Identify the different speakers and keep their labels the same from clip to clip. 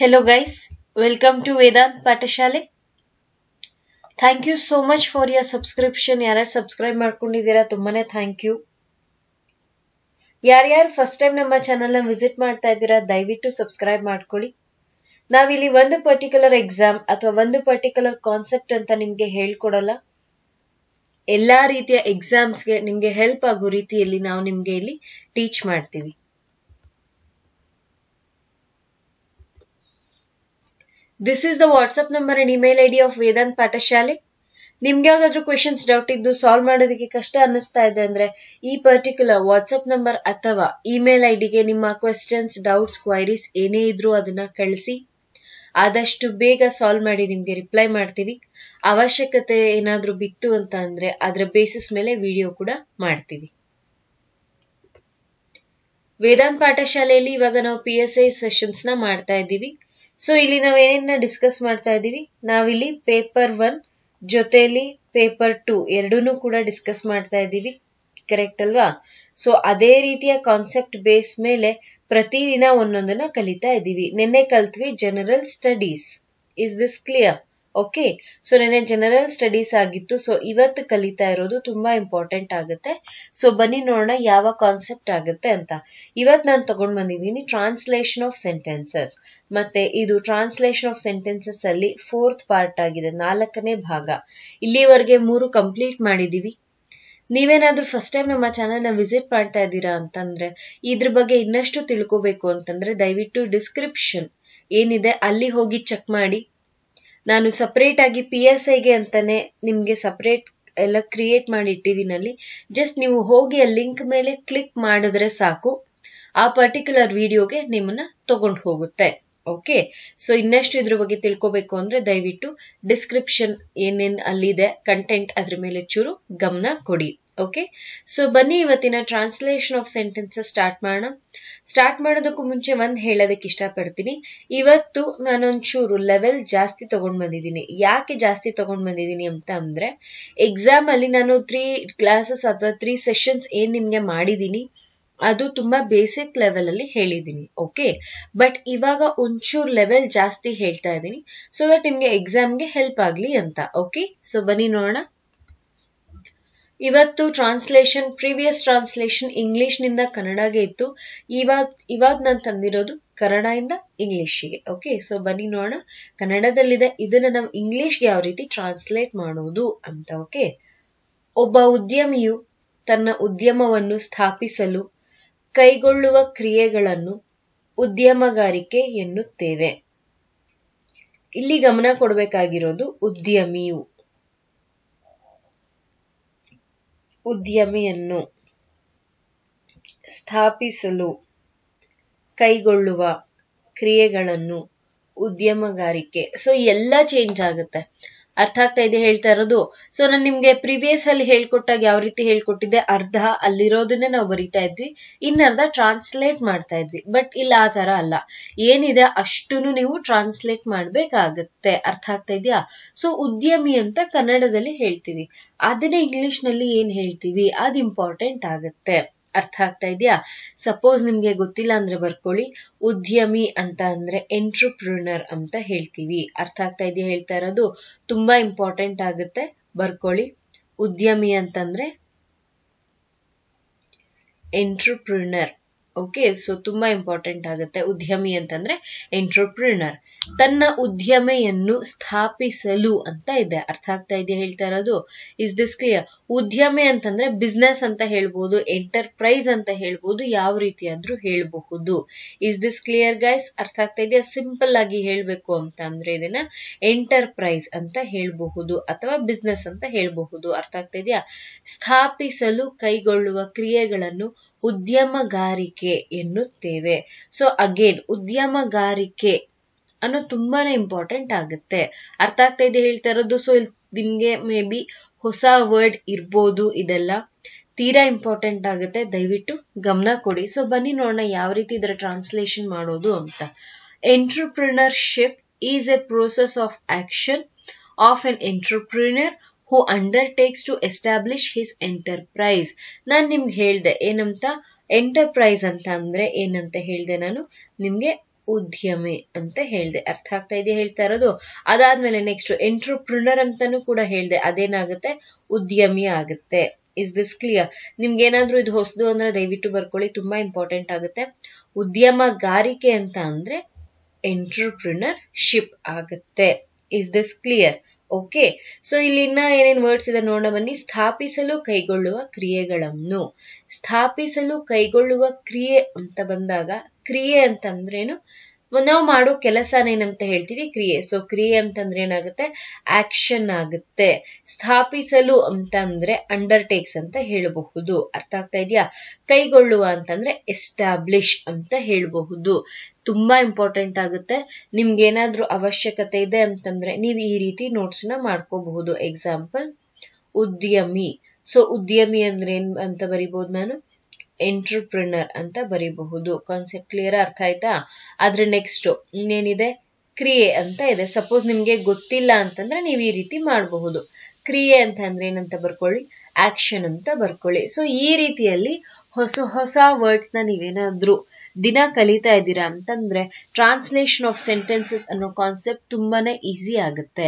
Speaker 1: Hello guys, welcome to Vedant Pathashale thank you so much for your subscription ಯಾರ್ಯಾರು subscribe ಮಾಡ್ಕೊಂಡಿದ್ದೀರಾ ತುಂಬಾನೇ thank you ಯಾರ್ಯಾರು first time ನಮ್ಮ ಚಾನಲ್ನ ವಿಸಿಟ್ ಮಾಡ್ತಾ ಇದ್ದೀರಾ ದಯವಿಟ್ಟು ಸಬ್ಸ್ಕ್ರೈಬ್ ಮಾಡ್ಕೊಳ್ಳಿ ನಾವಿಲ್ಲಿ ಒಂದು ಪರ್ಟಿಕ್ಯುಲರ್ ಎಕ್ಸಾಮ್ ಅಥವಾ ಒಂದು ಪರ್ಟಿಕ್ಯುಲರ್ ಕಾನ್ಸೆಪ್ಟ್ ಅಂತ ನಿಮ್ಗೆ ಹೇಳ್ಕೊಡಲ್ಲ ಎಲ್ಲಾ ರೀತಿಯ ಎಕ್ಸಾಮ್ಸ್ಗೆ ನಿಮ್ಗೆ ಹೆಲ್ಪ್ ಆಗೋ ರೀತಿಯಲ್ಲಿ ನಾವು ನಿಮ್ಗೆ ಇಲ್ಲಿ ಟೀಚ್ ಮಾಡ್ತೀವಿ this is the WhatsApp number and email I D of Vedant Pathashale ನಿಮ್ಗೆ ಯಾವ್ದಾದ್ರು ಕ್ವೆಶನ್ಸ್ ಡೌಟ್ ಇದ್ದು ಸಾಲ್ವ್ ಮಾಡೋದಕ್ಕೆ ಕಷ್ಟ ಅನ್ನಿಸ್ತಾ ಇದೆ ಅಂದ್ರೆ ಈ ಪರ್ಟಿಕ್ಯುಲರ್ ವಾಟ್ಸ್ಆಪ್ ನಂಬರ್ ಅಥವಾ ಇಮೇಲ್ ಐ ಡಿಗೆ ನಿಮ್ಮ ಕ್ವೆಶನ್ಸ್ ಡೌಟ್ಸ್ ಕ್ವೈರೀಸ್ ಏನೇ ಇದ್ರೂ ಅದನ್ನ ಕಳಿಸಿ ಆದಷ್ಟು ಬೇಗ ಸಾಲ್ವ್ ಮಾಡಿ ನಿಮ್ಗೆ ರಿಪ್ಲೈ ಮಾಡ್ತೀವಿ ಅವಶ್ಯಕತೆ ಏನಾದ್ರೂ ಬಿತ್ತು ಅಂತ ಅಂದ್ರೆ ಅದರ ಬೇಸಿಸ್ ಮೇಲೆ ವಿಡಿಯೋ ಕೂಡ ಮಾಡ್ತೀವಿ ವೇದಾಂತ್ ಪಾಠಶಾಲೆಯಲ್ಲಿ ಇವಾಗ ನಾವು ಪಿ ಎಸ್ ಐ ಸೆಷನ್ಸ್ ನ ಮಾಡ್ತಾ ಇದ್ದೀವಿ ಸೊ ಇಲ್ಲಿ ನಾವ್ ಏನೇನ ಡಿಸ್ಕಸ್ ಮಾಡ್ತಾ ಇದೀವಿ ನಾವಿಲ್ಲಿ ಪೇಪರ್ ಒನ್ ಜೊತೆಲಿ ಪೇಪರ್ ಟೂ ಎರಡೂನು ಕೂಡ ಡಿಸ್ಕಸ್ ಮಾಡ್ತಾ ಇದ್ದೀವಿ ಕರೆಕ್ಟ್ ಅಲ್ವಾ ಸೊ ಅದೇ ರೀತಿಯ ಕಾನ್ಸೆಪ್ಟ್ ಬೇಸ್ ಮೇಲೆ ಪ್ರತಿದಿನ ಒಂದೊಂದನ್ನ ಕಲಿತಾ ಇದ್ದೀವಿ ನಿನ್ನೆ ಕಲ್ತ್ವಿ general studies is this clear okay so ನೆನ್ನೆ ಜನರಲ್ ಸ್ಟಡೀಸ್ ಆಗಿತ್ತು ಸೊ ಇವತ್ತು ಕಲಿತಾ ಇರೋದು ತುಂಬಾ ಇಂಪಾರ್ಟೆಂಟ್ ಆಗುತ್ತೆ ಸೊ ಬನ್ನಿ ನೋಡೋಣ ಯಾವ ಕಾನ್ಸೆಪ್ಟ್ ಆಗುತ್ತೆ ಅಂತ ಇವತ್ ನಾನು ತಗೊಂಡ್ ಬಂದಿದ್ದೀನಿ ಟ್ರಾನ್ಸ್ಲೇಷನ್ ಆಫ್ ಸೆಂಟೆನ್ಸಸ್ ಮತ್ತೆ ಇದು ಟ್ರಾನ್ಸ್ಲೇಷನ್ ಆಫ್ ಸೆಂಟೆನ್ಸಸ್ ಅಲ್ಲಿ ಫೋರ್ತ್ ಪಾರ್ಟ್ ಆಗಿದೆ ನಾಲ್ಕನೇ ಭಾಗ ಇಲ್ಲಿವರೆಗೆ ಮೂರು ಕಂಪ್ಲೀಟ್ ಮಾಡಿದೀವಿ ನೀವೇನಾದ್ರೂ ಫಸ್ಟ್ ಟೈಮ್ ನಮ್ಮ ಚಾನಲ್ನ ವಿಸಿಟ್ ಮಾಡ್ತಾ ಇದ್ದೀರಾ ಅಂತಂದ್ರೆ ಇದ್ರ ಬಗ್ಗೆ ಇನ್ನಷ್ಟು ತಿಳ್ಕೋಬೇಕು ಅಂತಂದ್ರೆ ದಯವಿಟ್ಟು ಡಿಸ್ಕ್ರಿಪ್ಷನ್ ಏನಿದೆ ಅಲ್ಲಿ ಹೋಗಿ ಚೆಕ್ ಮಾಡಿ ನಾನು ಸಪರೇಟ್ ಆಗಿ ಪಿ ಎಸ್ ಐಗೆ ಅಂತಾನೆ ನಿಮ್ಗೆ ಸಪರೇಟ್ ಎಲ್ಲ ಕ್ರಿಯೇಟ್ ಮಾಡಿ ಇಟ್ಟಿದ್ದೀನಿ ಅಲ್ಲಿ ಜಸ್ಟ್ ನೀವು ಹೋಗಿ ಆ ಲಿಂಕ್ ಮೇಲೆ ಕ್ಲಿಕ್ ಮಾಡಿದ್ರೆ ಸಾಕು ಆ ಪರ್ಟಿಕ್ಯುಲರ್ ವಿಡಿಯೋಗೆ ನಿಮ್ಮನ್ನ ತಗೊಂಡು ಹೋಗುತ್ತೆ ಓಕೆ ಸೊ ಇನ್ನಷ್ಟು ಇದ್ರ ಬಗ್ಗೆ ತಿಳ್ಕೊಬೇಕು ಅಂದ್ರೆ ದಯವಿಟ್ಟು ಡಿಸ್ಕ್ರಿಪ್ಷನ್ ಏನೇನ್ ಅಲ್ಲಿದೆ ಕಂಟೆಂಟ್ ಅದ್ರ ಮೇಲೆ ಚೂರು ಗಮನ ಕೊಡಿ ಓಕೆ ಸೊ ಬನ್ನಿ ಇವತ್ತಿನ ಟ್ರಾನ್ಸ್ಲೇಷನ್ ಆಫ್ ಸೆಂಟೆನ್ಸಸ್ ಸ್ಟಾರ್ಟ್ ಮಾಡೋಣ ಸ್ಟಾರ್ಟ್ ಮಾಡೋದಕ್ಕೂ ಮುಂಚೆ ಒಂದ್ ಹೇಳೋದಕ್ಕೆ ಇಷ್ಟಪಡ್ತೀನಿ ಇವತ್ತು ನಾನೊಂಚೂರು ಲೆವೆಲ್ ಜಾಸ್ತಿ ತಗೊಂಡ್ ಬಂದಿದ್ದೀನಿ ಯಾಕೆ ಜಾಸ್ತಿ ತಗೊಂಡ್ ಬಂದಿದ್ದೀನಿ ಅಂತ ಅಂದ್ರೆ ಎಕ್ಸಾಮ್ ಅಲ್ಲಿ ನಾನು ತ್ರೀ ಕ್ಲಾಸಸ್ ಅಥವಾ ತ್ರೀ ಸೆಷನ್ಸ್ ಏನ್ ನಿಮ್ಗೆ ಮಾಡಿದೀನಿ ಅದು ತುಂಬಾ ಬೇಸಿಕ್ ಲೆವೆಲ್ ಅಲ್ಲಿ ಹೇಳಿದೀನಿ ಓಕೆ ಬಟ್ ಇವಾಗ ಒಂಚೂರು ಲೆವೆಲ್ ಜಾಸ್ತಿ ಹೇಳ್ತಾ ಇದ್ದೀನಿ ಸೊ ದಟ್ ನಿಮ್ಗೆ ಎಕ್ಸಾಮ್ಗೆ ಹೆಲ್ಪ್ ಆಗ್ಲಿ ಅಂತ ಓಕೆ ಸೊ ಬನ್ನಿ ನೋಡೋಣ ಇವತ್ತು ಟ್ರಾನ್ಸ್ಲೇಷನ್ ಪ್ರೀವಿಯಸ್ ಟ್ರಾನ್ಸ್ಲೇಷನ್ ಇಂಗ್ಲಿಷ್ ನಿಂದ ಕನ್ನಡಗೆ ಇತ್ತು ಇವಾಗ ಇವಾಗ ನಾನು ತಂದಿರೋದು ಕನ್ನಡದಿಂದ ಇಂಗ್ಲಿಷಿಗೆ ಓಕೆ ಸೊ ಬನ್ನಿ ನೋಡೋಣ ಕನ್ನಡದಲ್ಲಿದೆ ಇದನ್ನ ನಾವು ಇಂಗ್ಲಿಷ್ಗೆ ಯಾವ ರೀತಿ ಟ್ರಾನ್ಸ್ಲೇಟ್ ಮಾಡೋದು ಅಂತ ಓಕೆ ಒಬ್ಬ ಉದ್ಯಮಿಯು ತನ್ನ ಉದ್ಯಮವನ್ನು ಸ್ಥಾಪಿಸಲು ಕೈಗೊಳ್ಳುವ ಕ್ರಿಯೆಗಳನ್ನು ಉದ್ಯಮಗಾರಿಕೆ ಎನ್ನುತ್ತೇವೆ ಇಲ್ಲಿ ಗಮನ ಕೊಡಬೇಕಾಗಿರೋದು ಉದ್ಯಮಿಯು ಉದ್ಯಮಿಯನ್ನು ಸ್ಥಾಪಿಸಲು ಕೈಗೊಳ್ಳುವ ಕ್ರಿಯೆಗಳನ್ನು ಉದ್ಯಮಗಾರಿಕೆ ಸೊ ಎಲ್ಲ ಚೇಂಜ್ ಆಗುತ್ತೆ ಅರ್ಥ ಆಗ್ತಾ ಇದೆ ಹೇಳ್ತಾ ಇರೋದು ಸೊ ನಾನು ನಿಮ್ಗೆ ಪ್ರಿವಿಯಸ್ ಅಲ್ಲಿ ಹೇಳ್ಕೊಟ್ಟಾಗ ಯಾವ ರೀತಿ ಹೇಳ್ಕೊಟ್ಟಿದ್ದೆ ಅರ್ಧ ಅಲ್ಲಿರೋದನ್ನೇ ನಾವು ಬರಿತಾ ಇದ್ವಿ ಇನ್ನರ್ಧ ಟ್ರಾನ್ಸ್ಲೇಟ್ ಮಾಡ್ತಾ ಇದ್ವಿ ಬಟ್ ಇಲ್ಲ ಆ ತರ ಅಲ್ಲ ಏನಿದೆ ಅಷ್ಟನ್ನು ನೀವು ಟ್ರಾನ್ಸ್ಲೇಟ್ ಮಾಡ್ಬೇಕಾಗತ್ತೆ ಅರ್ಥ ಆಗ್ತಾ ಇದೆಯಾ ಸೊ ಉದ್ಯಮಿ ಅಂತ ಕನ್ನಡದಲ್ಲಿ ಹೇಳ್ತೀವಿ ಅದನ್ನೇ ಇಂಗ್ಲಿಷ್ ನಲ್ಲಿ ಏನ್ ಹೇಳ್ತೀವಿ ಅದು ಇಂಪಾರ್ಟೆಂಟ್ ಆಗುತ್ತೆ ಅರ್ಥ ಆಗ್ತಾ ಇದೆಯಾ ಸಪೋಸ್ ನಿಮ್ಗೆ ಗೊತ್ತಿಲ್ಲ ಅಂದ್ರೆ ಬರ್ಕೊಳ್ಳಿ ಉದ್ಯಮಿ ಅಂತ ಅಂದ್ರೆ ಎಂಟ್ರಪ್ರೂನರ್ ಅಂತ ಹೇಳ್ತೀವಿ ಅರ್ಥ ಆಗ್ತಾ ಇದೆಯಾ ಹೇಳ್ತಾ ಇರೋದು ತುಂಬಾ ಇಂಪಾರ್ಟೆಂಟ್ ಆಗುತ್ತೆ ಬರ್ಕೊಳ್ಳಿ ಉದ್ಯಮಿ ಅಂತಂದ್ರೆ ಎಂಟ್ರಪ್ರೂನರ್ ಓಕೆ ಸೊ ತುಂಬಾ ಇಂಪಾರ್ಟೆಂಟ್ ಆಗುತ್ತೆ ಉದ್ಯಮಿ ಅಂತಂದ್ರೆ ಎಂಟ್ರಪ್ರೂನರ್ ತನ್ನ ಉದ್ಯಮೆಯನ್ನು ಸ್ಥಾಪಿಸಲು ಅಂತ ಇದೆ ಅರ್ಥ ಆಗ್ತಾ ಇದೆಯಾ ಹೇಳ್ತಾ ಇರೋದು ಇಸ್ ದಿಸ್ ಕ್ಲಿಯರ್ ಉದ್ಯಮೆ ಅಂತಂದ್ರೆ ಬಿಸ್ನೆಸ್ ಅಂತ ಹೇಳ್ಬೋದು ಎಂಟರ್ಪ್ರೈಸ್ ಅಂತ ಹೇಳ್ಬೋದು ಯಾವ ರೀತಿ ಆದ್ರೂ ಹೇಳ್ಬಹುದು ಇಸ್ ದಿಸ್ ಕ್ಲಿಯರ್ ಗೈಸ್ ಅರ್ಥ ಆಗ್ತಾ ಇದೆಯಾ ಸಿಂಪಲ್ ಆಗಿ ಹೇಳ್ಬೇಕು ಅಂತ ಅಂದ್ರೆ ಇದನ್ನ ಎಂಟರ್ಪ್ರೈಸ್ ಅಂತ ಹೇಳ್ಬಹುದು ಅಥವಾ ಬಿಸ್ನೆಸ್ ಅಂತ ಹೇಳ್ಬಹುದು ಅರ್ಥ ಆಗ್ತಾ ಇದೆಯಾ ಸ್ಥಾಪಿಸಲು ಕೈಗೊಳ್ಳುವ ಕ್ರಿಯೆಗಳನ್ನು ಉದ್ಯಮಗಾರಿಕೆ ಎನ್ನುತ್ತೇವೆ ಸೊ ಅಗೇನ್ ಉದ್ಯಮಗಾರಿಕೆ ಅನ್ನೋ ತುಂಬಾನೇ ಇಂಪಾರ್ಟೆಂಟ್ ಆಗುತ್ತೆ ಅರ್ಥ ಆಗ್ತಾ ಇದೆ ಹೇಳ್ತಾ ಇರೋದು ಸೊ ಇಲ್ಲಿ ನಿಮ್ಗೆ ಮೇ ಬಿ ಹೊಸ ವರ್ಡ್ ಇರ್ಬೋದು ಇದೆಲ್ಲ ತೀರಾ ಇಂಪಾರ್ಟೆಂಟ್ ಆಗುತ್ತೆ ದಯವಿಟ್ಟು ಗಮನ ಕೊಡಿ ಸೊ ಬನ್ನಿ ನೋಡೋಣ ಯಾವ ರೀತಿ ಇದರ ಟ್ರಾನ್ಸ್ಲೇಷನ್ ಮಾಡೋದು ಅಂತ entrepreneurship is a process of action of an entrepreneur who undertakes to establish his enterprise ನಾನ್ ನಿಮ್ಗೆ ಹೇಳ್ದೆ ಏನಂತ ಎಂಟರ್ಪ್ರೈಸ್ ಅಂತ ಅಂದ್ರೆ ಏನಂತ ಹೇಳ್ದೆ ನಾನು ನಿಮ್ಗೆ ಉದ್ಯಮಿ ಅಂತ ಹೇಳ್ದೆ ಅರ್ಥ ಆಗ್ತಾ ಇದೆಯಾ ಹೇಳ್ತಾ ಇರೋದು ಅದಾದ್ಮೇಲೆ ನೆಕ್ಸ್ಟ್ ಎಂಟ್ರಪ್ರಿನರ್ ಅಂತಾನು ಕೂಡ ಹೇಳ್ದೆ ಅದೇನಾಗುತ್ತೆ ಉದ್ಯಮಿ ಆಗುತ್ತೆ ಇಸ್ ದಿಸ್ ಕ್ಲಿಯರ್ ನಿಮ್ಗೆ ಏನಾದ್ರೂ ಇದು ಹೊಸದು ಅಂದ್ರೆ ದಯವಿಟ್ಟು ಬರ್ಕೊಳ್ಳಿ ತುಂಬಾ ಇಂಪಾರ್ಟೆಂಟ್ ಆಗುತ್ತೆ ಉದ್ಯಮಗಾರಿಕೆ ಅಂತ ಅಂದ್ರೆ ಎಂಟ್ರಪ್ರಿನರ್ ಶಿಪ್ ಆಗುತ್ತೆ is this clear okay so ಇಲ್ಲಿ ಇನ್ನ ಏನೇನ್ ವರ್ಡ್ಸ್ ಇದೆ ನೋಡೋಣ ಬನ್ನಿ ಸ್ಥಾಪಿಸಲು ಕೈಗೊಳ್ಳುವ ಕ್ರಿಯೆಗಳನ್ನು ಸ್ಥಾಪಿಸಲು ಕೈಗೊಳ್ಳುವ ಕ್ರಿಯೆ ಅಂತ ಬಂದಾಗ ಕ್ರಿಯೆ ಅಂತಂದ್ರೇನು ನಾವು ಮಾಡೋ ಕೆಲಸನೇನಂತ ಹೇಳ್ತೀವಿ ಕ್ರಿಯೆ ಸೊ ಕ್ರಿಯೆ ಅಂತಂದ್ರೆ ಏನಾಗುತ್ತೆ ಆಕ್ಷನ್ ಆಗುತ್ತೆ ಸ್ಥಾಪಿಸಲು ಅಂತ ಅಂದ್ರೆ ಅಂಡರ್ಟೇಕ್ಸ್ ಅಂತ ಹೇಳಬಹುದು ಅರ್ಥ ಆಗ್ತಾ ಇದೆಯಾ ಕೈಗೊಳ್ಳುವ ಅಂತಂದ್ರೆ ಎಸ್ಟಾಬ್ಲಿಷ್ ಅಂತ ಹೇಳಬಹುದು ತುಂಬಾ ಇಂಪಾರ್ಟೆಂಟ್ ಆಗುತ್ತೆ ನಿಮ್ಗೆ ಏನಾದ್ರೂ ಅವಶ್ಯಕತೆ ಇದೆ ಅಂತಂದ್ರೆ ನೀವು ಈ ರೀತಿ ನೋಟ್ಸ್ ನ ಮಾಡ್ಕೋಬಹುದು ಎಕ್ಸಾಂಪಲ್ ಉದ್ಯಮಿ ಸೊ ಉದ್ಯಮಿ ಅಂದ್ರೆ ಏನ್ ಅಂತ ಬರಿಬಹುದು ನಾನು ಎಂಟ್ರಪ್ರಿನರ್ ಅಂತ ಬರಿಬಹುದು ಕಾನ್ಸೆಪ್ಟ್ ಕ್ಲಿಯರ್ ಅರ್ಥ ಆಯ್ತಾ ಆದ್ರೆ ನೆಕ್ಸ್ಟ್ ಇನ್ನೇನಿದೆ ಕ್ರಿಯೆ ಅಂತ ಇದೆ ಸಪೋಸ್ ನಿಮ್ಗೆ ಗೊತ್ತಿಲ್ಲ ಅಂತಂದ್ರೆ ನೀವು ಈ ರೀತಿ ಮಾಡಬಹುದು ಕ್ರಿಯೆ ಅಂತ ಅಂದ್ರೆ ಏನಂತ ಬರ್ಕೊಳ್ಳಿ ಆಕ್ಷನ್ ಅಂತ ಬರ್ಕೊಳ್ಳಿ ಸೊ ಈ ರೀತಿಯಲ್ಲಿ ಹೊಸ ಹೊಸ ವರ್ಡ್ಸ್ ನ ನೀವೇನಾದ್ರೂ ದಿನ ಕಲಿತಾ ಇದ್ದೀರಾ ಅಂತಂದ್ರೆ ಟ್ರಾನ್ಸ್ಲೇಷನ್ ಆಫ್ ಸೆಂಟೆನ್ಸಸ್ ಅನ್ನೋ ಕಾನ್ಸೆಪ್ಟ್ ತುಂಬಾನೇ ಈಸಿ ಆಗುತ್ತೆ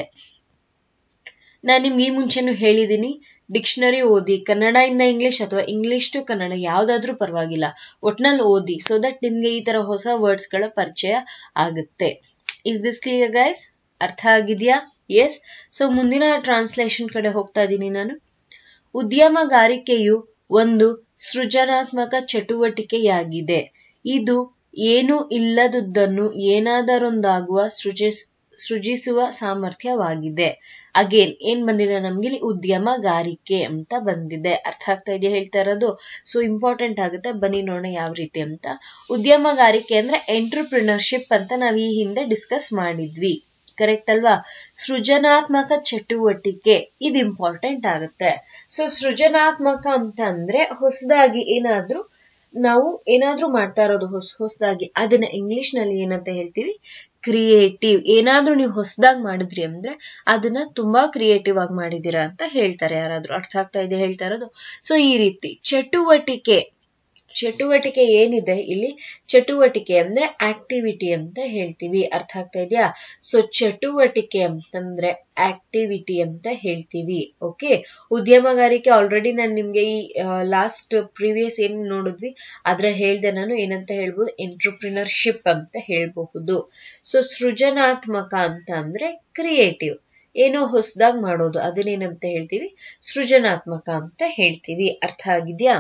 Speaker 1: ನಾನು ನಿಮ್ಗೆ ಈ ಮುಂಚೆನೂ ಹೇಳಿದೀನಿ ಡಿಕ್ಷನರಿ ಓದಿ ಕನ್ನಡದಿಂದ ಇಂಗ್ಲಿಷ್ ಅಥವಾ ಇಂಗ್ಲಿಷ್ ಟು ಕನ್ನಡ ಯಾವ್ದಾದ್ರೂ ಪರವಾಗಿಲ್ಲ ಒಟ್ನಲ್ಲಿ ಓದಿ ಸೊ ದಟ್ ನಿಮ್ಗೆ ಈ ತರ ಹೊಸ ವರ್ಡ್ಸ್ ಗಳ ಪರಿಚಯ ಆಗುತ್ತೆ ಇಸ್ ದಿಸ್ ಕ್ಲಿಯರ್ ಗೈಸ್ ಅರ್ಥ ಆಗಿದ್ಯಾ ಎಸ್ ಸೊ ಮುಂದಿನ ಟ್ರಾನ್ಸ್ಲೇಷನ್ ಕಡೆ ಹೋಗ್ತಾ ಇದ್ದೀನಿ ನಾನು ಉದ್ಯಮಗಾರಿಕೆಯು ಒಂದು ಸೃಜನಾತ್ಮಕ ಚಟುವಟಿಕೆಯಾಗಿದೆ ಇದು ಏನು ಇಲ್ಲದುದನ್ನು ಏನಾದರೊಂದಾಗುವ ಸೃಜಿಸ್ ಸೃಜಿಸುವ ಸಾಮರ್ಥ್ಯವಾಗಿದೆ ಅಗೇನ್ ಏನ್ ಬಂದಿದೆ ನಮ್ಗೆ ಇಲ್ಲಿ ಉದ್ಯಮಗಾರಿಕೆ ಅಂತ ಬಂದಿದೆ ಅರ್ಥ ಆಗ್ತಾ ಇದೆಯಾ ಹೇಳ್ತಾ ಇರೋದು ಸೊ ಇಂಪಾರ್ಟೆಂಟ್ ಆಗುತ್ತೆ ಬನ್ನಿ ನೋಡೋಣ ಯಾವ ರೀತಿ ಅಂತ ಉದ್ಯಮಗಾರಿಕೆ ಅಂದ್ರೆ ಎಂಟರ್ಪ್ರಿನರ್ಶಿಪ್ ಅಂತ ನಾವ್ ಈ ಹಿಂದೆ ಡಿಸ್ಕಸ್ ಮಾಡಿದ್ವಿ ಕರೆಕ್ಟ್ ಅಲ್ವಾ ಸೃಜನಾತ್ಮಕ ಚಟುವಟಿಕೆ ಇದು ಇಂಪಾರ್ಟೆಂಟ್ ಆಗುತ್ತೆ ಸೊ ಸೃಜನಾತ್ಮಕ ಅಂತ ಅಂದ್ರೆ ಹೊಸದಾಗಿ ಏನಾದ್ರೂ ನಾವು ಏನಾದ್ರೂ ಮಾಡ್ತಾ ಇರೋದು ಹೊಸ ಹೊಸದಾಗಿ ಅದನ್ನ ಇಂಗ್ಲಿಷ್ ನಲ್ಲಿ ಏನಂತ ಹೇಳ್ತೀವಿ ಕ್ರಿಯೇಟಿವ್ ಏನಾದ್ರೂ ನೀವು ಹೊಸದಾಗಿ ಮಾಡಿದ್ರಿ ಅಂದ್ರೆ ಅದನ್ನ ತುಂಬಾ ಕ್ರಿಯೇಟಿವ್ ಆಗಿ ಮಾಡಿದೀರಾ ಅಂತ ಹೇಳ್ತಾರೆ ಯಾರಾದ್ರೂ ಅರ್ಥ ಆಗ್ತಾ ಇದೆ ಹೇಳ್ತಾ ಇರೋದು ಸೊ ಈ ರೀತಿ ಚಟುವಟಿಕೆ ಚಟುವಟಿಕೆ ಏನಿದೆ ಇಲ್ಲಿ ಚಟುವಟಿಕೆ ಅಂದ್ರೆ ಆಕ್ಟಿವಿಟಿ ಅಂತ ಹೇಳ್ತೀವಿ ಅರ್ಥ ಆಗ್ತಾ ಇದೆಯಾ ಸೊ ಚಟುವಟಿಕೆ ಅಂತಂದ್ರೆ ಆಕ್ಟಿವಿಟಿ ಅಂತ ಹೇಳ್ತೀವಿ ಓಕೆ ಉದ್ಯಮಗಾರಿಕೆ ಆಲ್ರೆಡಿ ನಾನು ನಿಮ್ಗೆ ಈ ಲಾಸ್ಟ್ ಪ್ರೀವಿಯಸ್ ಏನ್ ನೋಡಿದ್ವಿ ಅದ್ರ ಹೇಳ್ದೆ ನಾನು ಏನಂತ ಹೇಳ್ಬೋದು ಎಂಟ್ರಪ್ರಿನರ್ಶಿಪ್ ಅಂತ ಹೇಳ್ಬಹುದು ಸೊ ಸೃಜನಾತ್ಮಕ ಅಂತ ಅಂದ್ರೆ ಕ್ರಿಯೇಟಿವ್ ಏನೋ ಹೊಸದಾಗಿ ಮಾಡೋದು ಅದನ್ನೇನಂತ ಹೇಳ್ತೀವಿ ಸೃಜನಾತ್ಮಕ ಅಂತ ಹೇಳ್ತೀವಿ ಅರ್ಥ ಆಗಿದ್ಯಾ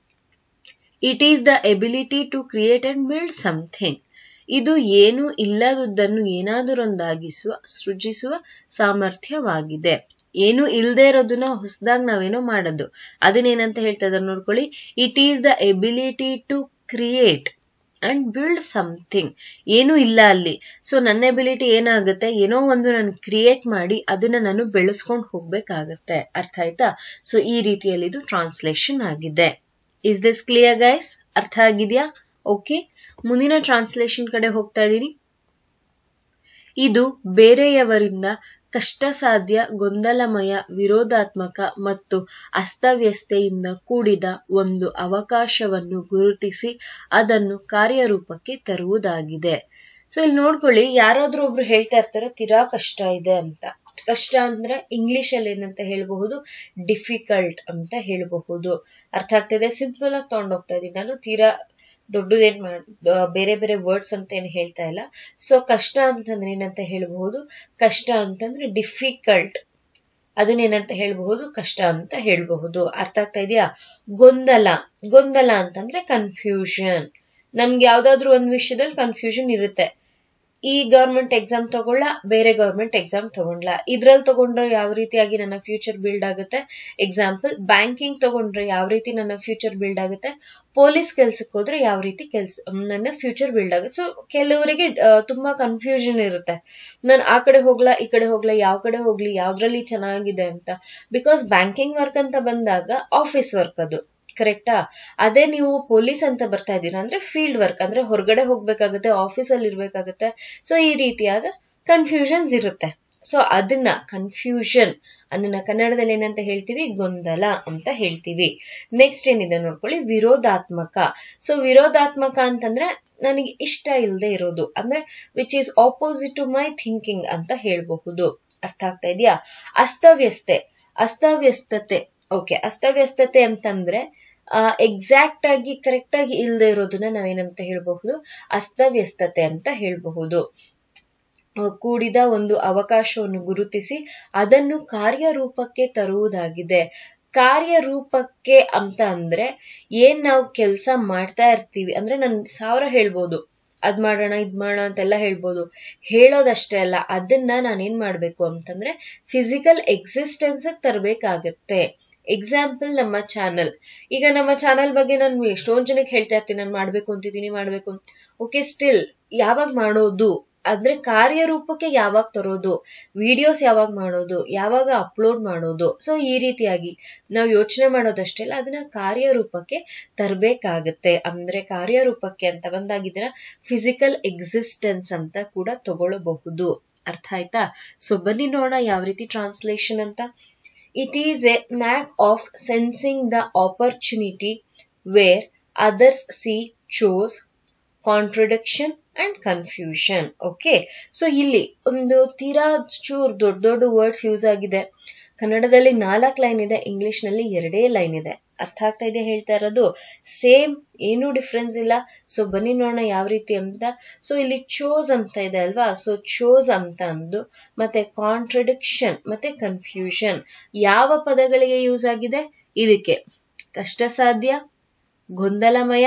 Speaker 1: it is the ability to create and build something ಇದು ಏನು ಇಲ್ಲದುದನ್ನು ಏನಾದರೊಂದಾಗಿಸುವ ಸೃಜಿಸುವ ಸಾಮರ್ಥ್ಯವಾಗಿದೆ ಏನು ಇಲ್ಲದೆ ಇರೋದನ್ನ ಹೊಸದಾಗಿ ನಾವೇನೋ ಮಾಡೋದು ಅದನ್ನೇನಂತ ಹೇಳ್ತಾ ಇದ್ದಾರೆ ನೋಡ್ಕೊಳ್ಳಿ it is the ability to create and build something ಏನು ಇಲ್ಲ ಅಲ್ಲಿ ಸೊ ನನ್ನ ಎಬಿಲಿಟಿ ಏನಾಗುತ್ತೆ ಏನೋ ಒಂದು ನಾನು ಕ್ರಿಯೇಟ್ ಮಾಡಿ ಅದನ್ನ ನಾನು ಬೆಳೆಸ್ಕೊಂಡು ಹೋಗ್ಬೇಕಾಗತ್ತೆ ಅರ್ಥ ಆಯ್ತಾ ಸೊ ಈ ರೀತಿಯಲ್ಲಿ ಇದು ಟ್ರಾನ್ಸ್ಲೇಷನ್ ಆಗಿದೆ ಇಸ್ ದಿಸ್ ಕ್ಲಿಯರ್ ಗೈಸ್ ಅರ್ಥ ಆಗಿದ್ಯಾ ಓಕೆ ಮುಂದಿನ ಟ್ರಾನ್ಸ್ಲೇಷನ್ ಕಡೆ ಹೋಗ್ತಾ ಇದ್ದೀನಿ ಇದು ಬೇರೆಯವರಿಂದ ಕಷ್ಟ ಸಾಧ್ಯ ಗೊಂದಲಮಯ ವಿರೋಧಾತ್ಮಕ ಮತ್ತು ಅಸ್ತವ್ಯಸ್ತೆಯಿಂದ ಕೂಡಿದ ಒಂದು ಅವಕಾಶವನ್ನು ಗುರುತಿಸಿ ಅದನ್ನು ಕಾರ್ಯರೂಪಕ್ಕೆ ತರುವುದಾಗಿದೆ ಸೊ ಇಲ್ಲಿ ನೋಡ್ಕೊಳ್ಳಿ ಯಾರಾದ್ರೂ ಒಬ್ರು ಹೇಳ್ತಾ ಇರ್ತಾರೆ ತೀರಾ ಕಷ್ಟ ಇದೆ ಅಂತ ಕಷ್ಟ ಅಂದ್ರೆ ಇಂಗ್ಲಿಷ್ ಅಲ್ಲಿ ಏನಂತ ಹೇಳಬಹುದು ಡಿಫಿಕಲ್ಟ್ ಅಂತ ಹೇಳಬಹುದು ಅರ್ಥ ಆಗ್ತಿದೆ ಸಿಂಪಲ್ ಆಗಿ ತಗೊಂಡೋಗ್ತಾ ಇದೀನಿ ನಾನು ತೀರಾ ದೊಡ್ಡದೇನ್ ಬೇರೆ ಬೇರೆ ವರ್ಡ್ಸ್ ಅಂತ ಏನು ಹೇಳ್ತಾ ಇಲ್ಲ ಸೊ ಕಷ್ಟ ಅಂತಂದ್ರೆ ಏನಂತ ಹೇಳಬಹುದು ಕಷ್ಟ ಅಂತಂದ್ರೆ ಡಿಫಿಕಲ್ಟ್ ಅದನ್ನೇನಂತ ಹೇಳಬಹುದು ಕಷ್ಟ ಅಂತ ಹೇಳಬಹುದು ಅರ್ಥ ಆಗ್ತಾ ಇದೆಯಾ ಗೊಂದಲ ಗೊಂದಲ ಅಂತಂದ್ರೆ ಕನ್ಫ್ಯೂಷನ್ ನಮ್ಗೆ ಯಾವ್ದಾದ್ರು ಒಂದ್ ವಿಷಯದಲ್ಲಿ ಕನ್ಫ್ಯೂಷನ್ ಇರುತ್ತೆ ಈ ಗವರ್ಮೆಂಟ್ ಎಕ್ಸಾಮ್ ತಗೊಳ್ಳ ಬೇರೆ ಗವರ್ಮೆಂಟ್ ಎಕ್ಸಾಮ್ ತಗೊಂಡ್ಲ ಇದ್ರಲ್ಲಿ ತಗೊಂಡ್ರೆ ಯಾವ ರೀತಿಯಾಗಿ ನನ್ನ ಫ್ಯೂಚರ್ ಬಿಲ್ಡ್ ಆಗುತ್ತೆ ಎಕ್ಸಾಂಪಲ್ ಬ್ಯಾಂಕಿಂಗ್ ತಗೊಂಡ್ರೆ ಯಾವ ರೀತಿ ನನ್ನ ಫ್ಯೂಚರ್ ಬಿಲ್ಡ್ ಆಗುತ್ತೆ ಪೊಲೀಸ್ ಕೆಲ್ಸಕ್ಕೆ ಹೋದ್ರೆ ಯಾವ ರೀತಿ ಕೆಲ್ಸ ನನ್ನ ಫ್ಯೂಚರ್ ಬಿಲ್ಡ್ ಆಗುತ್ತೆ ಸೊ ಕೆಲವರಿಗೆ ತುಂಬಾ ಕನ್ಫ್ಯೂಷನ್ ಇರುತ್ತೆ ನಾನು ಆ ಕಡೆ ಹೋಗ್ಲಾ ಈ ಕಡೆ ಹೋಗ್ಲಾ ಯಾವ ಕಡೆ ಹೋಗ್ಲಿ ಯಾವ್ದ್ರಲ್ಲಿ ಚೆನ್ನಾಗಿದೆ ಅಂತ ಬಿಕಾಸ್ ಬ್ಯಾಂಕಿಂಗ್ ವರ್ಕ್ ಅಂತ ಬಂದಾಗ ಆಫೀಸ್ ವರ್ಕ್ ಅದು ಕರೆಕ್ಟಾ ಅದೇ ನೀವು ಪೊಲೀಸ್ ಅಂತ ಬರ್ತಾ ಇದ್ದೀರಾ ಅಂದ್ರೆ ಫೀಲ್ಡ್ ವರ್ಕ್ ಅಂದ್ರೆ ಹೊರಗಡೆ ಹೋಗ್ಬೇಕಾಗುತ್ತೆ ಆಫೀಸಲ್ಲಿ ಇರ್ಬೇಕಾಗುತ್ತೆ ಸೊ ಈ ರೀತಿಯಾದ ಕನ್ಫ್ಯೂಷನ್ಸ್ ಇರುತ್ತೆ ಸೊ ಅದನ್ನ ಕನ್ಫ್ಯೂಷನ್ ಅದನ್ನ ಕನ್ನಡದಲ್ಲಿ ಏನಂತ ಹೇಳ್ತೀವಿ ಗೊಂದಲ ಅಂತ ಹೇಳ್ತೀವಿ ನೆಕ್ಸ್ಟ್ ಏನಿದೆ ನೋಡ್ಕೊಳ್ಳಿ ವಿರೋಧಾತ್ಮಕ ಸೊ ವಿರೋಧಾತ್ಮಕ ಅಂತಂದ್ರೆ ನನಗೆ ಇಷ್ಟ ಇಲ್ಲದೆ ಇರೋದು ಅಂದ್ರೆ which is opposite to my thinking ಅಂತ ಹೇಳಬಹುದು ಅರ್ಥ ಆಗ್ತಾ ಇದೆಯಾ ಅಸ್ತವ್ಯಸ್ತೆ ಅಸ್ತವ್ಯಸ್ತತೆ ಓಕೆ ಅಸ್ತವ್ಯಸ್ತತೆ ಅಂತಂದ್ರೆ ಎಕ್ಸಾಕ್ಟ್ ಆಗಿ ಕರೆಕ್ಟ್ ಆಗಿ ಇಲ್ಲದೆ ಇರೋದನ್ನ ನಾವೇನಂತ ಹೇಳಬಹುದು ಅಸ್ತವ್ಯಸ್ತತೆ ಅಂತ ಹೇಳಬಹುದು ಕೂಡಿದ ಒಂದು ಅವಕಾಶವನ್ನು ಗುರುತಿಸಿ ಅದನ್ನು ಕಾರ್ಯರೂಪಕ್ಕೆ ತರುವುದಾಗಿದೆ ಕಾರ್ಯರೂಪಕ್ಕೆ ಅಂತ ಅಂದ್ರೆ ಏನ್ ನಾವು ಕೆಲಸ ಮಾಡ್ತಾ ಇರ್ತೀವಿ ಅಂದ್ರೆ ನನ್ ಸಾವಿರ ಹೇಳ್ಬೋದು ಅದ್ ಮಾಡೋಣ ಇದ್ ಮಾಡೋಣ ಅಂತೆಲ್ಲ ಹೇಳ್ಬೋದು ಹೇಳೋದಷ್ಟೇ ಅಲ್ಲ ಅದನ್ನ ನಾನೇನ್ ಮಾಡ್ಬೇಕು ಅಂತಂದ್ರೆ ಫಿಸಿಕಲ್ ಎಕ್ಸಿಸ್ಟೆನ್ಸ್ ತರಬೇಕಾಗತ್ತೆ ಎಕ್ಸಾಂಪಲ್ ನಮ್ಮ ಚಾನಲ್ ಈಗ ನಮ್ಮ ಚಾನಲ್ ಬಗ್ಗೆ ನಾನು ಎಷ್ಟೊಂದ್ ಜನಕ್ಕೆ ಹೇಳ್ತಾ ಇರ್ತೀನಿ ನಾನು ಮಾಡ್ಬೇಕು ಅಂತಿದ್ದೀನಿ ಮಾಡ್ಬೇಕು ಓಕೆ ಸ್ಟಿಲ್ ಯಾವಾಗ ಮಾಡೋದು ಅಂದ್ರೆ ಕಾರ್ಯರೂಪಕ್ಕೆ ಯಾವಾಗ ತರೋದು ವಿಡಿಯೋಸ್ ಯಾವಾಗ ಮಾಡೋದು ಯಾವಾಗ ಅಪ್ಲೋಡ್ ಮಾಡೋದು ಸೊ ಈ ರೀತಿಯಾಗಿ ನಾವು ಯೋಚನೆ ಮಾಡೋದಷ್ಟೇ ಅಲ್ಲ ಅದನ್ನ ಕಾರ್ಯರೂಪಕ್ಕೆ ತರಬೇಕಾಗತ್ತೆ ಅಂದ್ರೆ ಕಾರ್ಯರೂಪಕ್ಕೆ ಅಂತ ಬಂದಾಗ ಇದನ್ನ ಫಿಸಿಕಲ್ ಎಕ್ಸಿಸ್ಟೆನ್ಸ್ ಅಂತ ಕೂಡ ತಗೊಳ್ಳಬಹುದು ಅರ್ಥ ಆಯ್ತಾ ಸೊ ಬನ್ನಿ ನೋಡೋಣ ಯಾವ ರೀತಿ ಟ್ರಾನ್ಸ್ಲೇಷನ್ ಅಂತ it is a knack of sensing the opportunity where others see chaos contradiction and confusion okay so ಇಲ್ಲಿ ಒಂದು ತೀರಾ ಚೂರ್ ದೊಡ್ಡ ದೊಡ್ಡ ವರ್ಡ್ಸ್ ಯೂಸ್ ಆಗಿದೆ ಕನ್ನಡದಲ್ಲಿ ನಾಲ್ಕು ಲೈನ್ ಇದೆ ಇಂಗ್ಲಿಷ್ ನಲ್ಲಿ ಎರಡೇ ಲೈನ್ ಇದೆ ಅರ್ಥ ಆಗ್ತಾ ಇದೆ ಹೇಳ್ತಾ ಇರೋದು ಸೇಮ್ ಏನು ಡಿಫ್ರೆನ್ಸ್ ಇಲ್ಲ ಸೊ ಬನ್ನಿ ನೋಡೋಣ ಯಾವ ರೀತಿ ಅಂತ ಸೊ ಇಲ್ಲಿ ಚೋಸ್ ಅಂತ ಇದೆ ಅಲ್ವಾ ಸೊ ಚೋಸ್ ಅಂತ ಅಂದು ಮತ್ತೆ ಕಾಂಟ್ರಡಿಕ್ಷನ್ ಮತ್ತೆ ಕನ್ಫ್ಯೂಷನ್ ಯಾವ ಪದಗಳಿಗೆ ಯೂಸ್ ಆಗಿದೆ ಇದಕ್ಕೆ ಕಷ್ಟ ಸಾಧ್ಯ ಗೊಂದಲಮಯ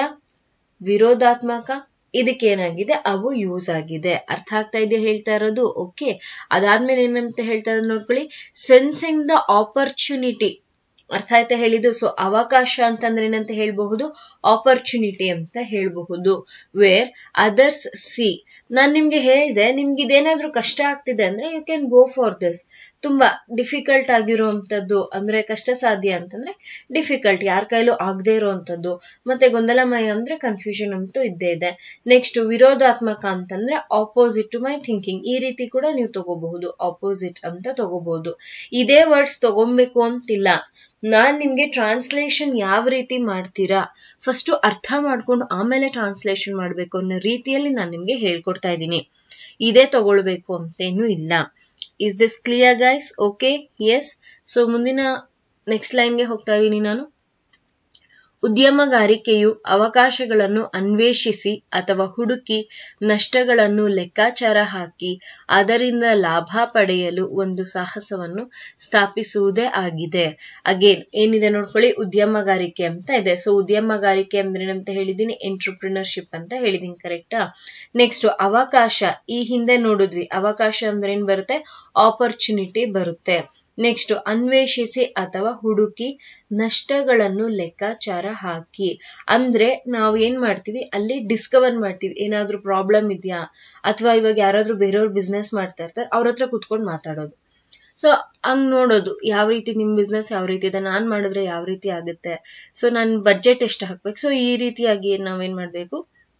Speaker 1: ವಿರೋಧಾತ್ಮಕ ಇದಕ್ಕೆ ಏನಾಗಿದೆ ಅವು ಯೂಸ್ ಆಗಿದೆ ಅರ್ಥ ಆಗ್ತಾ ಇದೆ ಹೇಳ್ತಾ ಇರೋದು ಓಕೆ ಅದಾದ್ಮೇಲೆ ಏನಂತ ಹೇಳ್ತಾ ಇರೋದು ನೋಡ್ಕೊಳ್ಳಿ ಸೆನ್ಸಿಂಗ್ ದ ಆಪರ್ಚುನಿಟಿ ಅರ್ಥ ಆಯ್ತಾ ಹೇಳಿದ್ದು ಸೊ ಅವಕಾಶ ಅಂತಂದ್ರೆ ಏನಂತ ಹೇಳ್ಬಹುದು ಆಪರ್ಚುನಿಟಿ ಅಂತ ಹೇಳಬಹುದು ವೇರ್ ಅದರ್ಸ್ ಸಿ ನಾನ್ ನಿಮ್ಗೆ ಹೇಳ್ದೆ ನಿಮ್ಗೆ ಇದೇನಾದ್ರೂ ಕಷ್ಟ ಆಗ್ತಿದೆ ಅಂದ್ರೆ you can go for this ತುಂಬಾ ಡಿಫಿಕಲ್ಟ್ ಆಗಿರುವಂತದ್ದು ಅಂದ್ರೆ ಕಷ್ಟ ಸಾಧ್ಯ ಅಂತಂದ್ರೆ ಡಿಫಿಕಲ್ಟ್ ಯಾರ ಕೈಲೂ ಆಗದೆ ಇರುವಂತದ್ದು ಮತ್ತೆ ಗೊಂದಲಮಯ ಅಂದ್ರೆ ಕನ್ಫ್ಯೂಷನ್ ಅಂತೂ ಇದ್ದೇ ಇದೆ ನೆಕ್ಸ್ಟ್ ವಿರೋಧಾತ್ಮಕ ಅಂತಂದ್ರೆ ಆಪೋಸಿಟ್ ಟು ಮೈ ಥಿಂಕಿಂಗ್ ಈ ರೀತಿ ಕೂಡ ನೀವು ತಗೋಬಹುದು ಆಪೋಸಿಟ್ ಅಂತ ತಗೋಬಹುದು ಇದೇ ವರ್ಡ್ಸ್ ತಗೊಬೇಕು ಅಂತಿಲ್ಲ ನಾನ್ ನಿಮ್ಗೆ ಟ್ರಾನ್ಸ್ಲೇಷನ್ ಯಾವ ರೀತಿ ಮಾಡ್ತೀರಾ ಫಸ್ಟ್ ಅರ್ಥ ಮಾಡ್ಕೊಂಡು ಆಮೇಲೆ ಟ್ರಾನ್ಸ್ಲೇಷನ್ ಮಾಡ್ಬೇಕು ಅನ್ನೋ ರೀತಿಯಲ್ಲಿ ನಾನು ನಿಮ್ಗೆ ಹೇಳ್ಕೊಡ್ತಾ ಇದ್ದೀನಿ ಇದೇ ತಗೊಳ್ಬೇಕು ಅಂತೇನು ಇಲ್ಲ is this clear guys okay yes so ಮುಂದಿನ ನೆಕ್ಸ್ಟ್ ಲೈನ್ಗೆ ಹೋಗ್ತಾ ಇದ್ದೀನಿ ನಾನು ಉದ್ಯಮಗಾರಿಕೆಯು ಅವಕಾಶಗಳನ್ನು ಅನ್ವೇಷಿಸಿ ಅಥವಾ ಹುಡುಕಿ ನಷ್ಟಗಳನ್ನು ಲೆಕ್ಕಾಚಾರ ಹಾಕಿ ಅದರಿಂದ ಲಾಭ ಪಡೆಯಲು ಒಂದು ಸಾಹಸವನ್ನು ಸ್ಥಾಪಿಸುವುದೇ ಆಗಿದೆ ಅಗೇನ್ ಏನಿದೆ ನೋಡ್ಕೊಳ್ಳಿ ಉದ್ಯಮಗಾರಿಕೆ ಅಂತ ಇದೆ ಸೊ ಉದ್ಯಮಗಾರಿಕೆ ಅಂದ್ರೆ ಏನಂತ ಹೇಳಿದೀನಿ ಎಂಟ್ರಪ್ರಿನರ್ಶಿಪ್ ಅಂತ ಹೇಳಿದೀನಿ ಕರೆಕ್ಟಾ ನೆಕ್ಸ್ಟ್ ಅವಕಾಶ ಈ ಹಿಂದೆ ನೋಡಿದ್ವಿ ಅವಕಾಶ ಅಂದ್ರೆ ಏನ್ ಬರುತ್ತೆ ಆಪರ್ಚುನಿಟಿ ಬರುತ್ತೆ ನೆಕ್ಸ್ಟ್ ಅನ್ವೇಷಿಸಿ ಅಥವಾ ಹುಡುಕಿ ನಷ್ಟಗಳನ್ನು ಲೆಕ್ಕಾಚಾರ ಹಾಕಿ ಅಂದ್ರೆ ನಾವು ಏನ್ ಮಾಡ್ತೀವಿ ಅಲ್ಲಿ ಡಿಸ್ಕವರ್ ಮಾಡ್ತೀವಿ ಏನಾದ್ರೂ ಪ್ರಾಬ್ಲಮ್ ಇದೆಯಾ ಅಥವಾ ಇವಾಗ ಯಾರಾದ್ರೂ ಬೇರೆಯವ್ರು ಬಿಸ್ನೆಸ್ ಮಾಡ್ತಾ ಇರ್ತಾರೆ ಅವ್ರ ಹತ್ರ ಕುತ್ಕೊಂಡು ಮಾತಾಡೋದು ಸೊ ಹಂಗ್ ನೋಡೋದು ಯಾವ ರೀತಿ ನಿಮ್ ಬಿಸ್ನೆಸ್ ಯಾವ ರೀತಿ ಇದೆ ನಾನ್ ಮಾಡಿದ್ರೆ ಯಾವ ರೀತಿ ಆಗುತ್ತೆ ಸೊ ನನ್ ಬಜೆಟ್ ಎಷ್ಟು ಹಾಕ್ಬೇಕು ಸೊ ಈ ರೀತಿಯಾಗಿ ನಾವೇನ್ ಮಾಡ್ಬೇಕು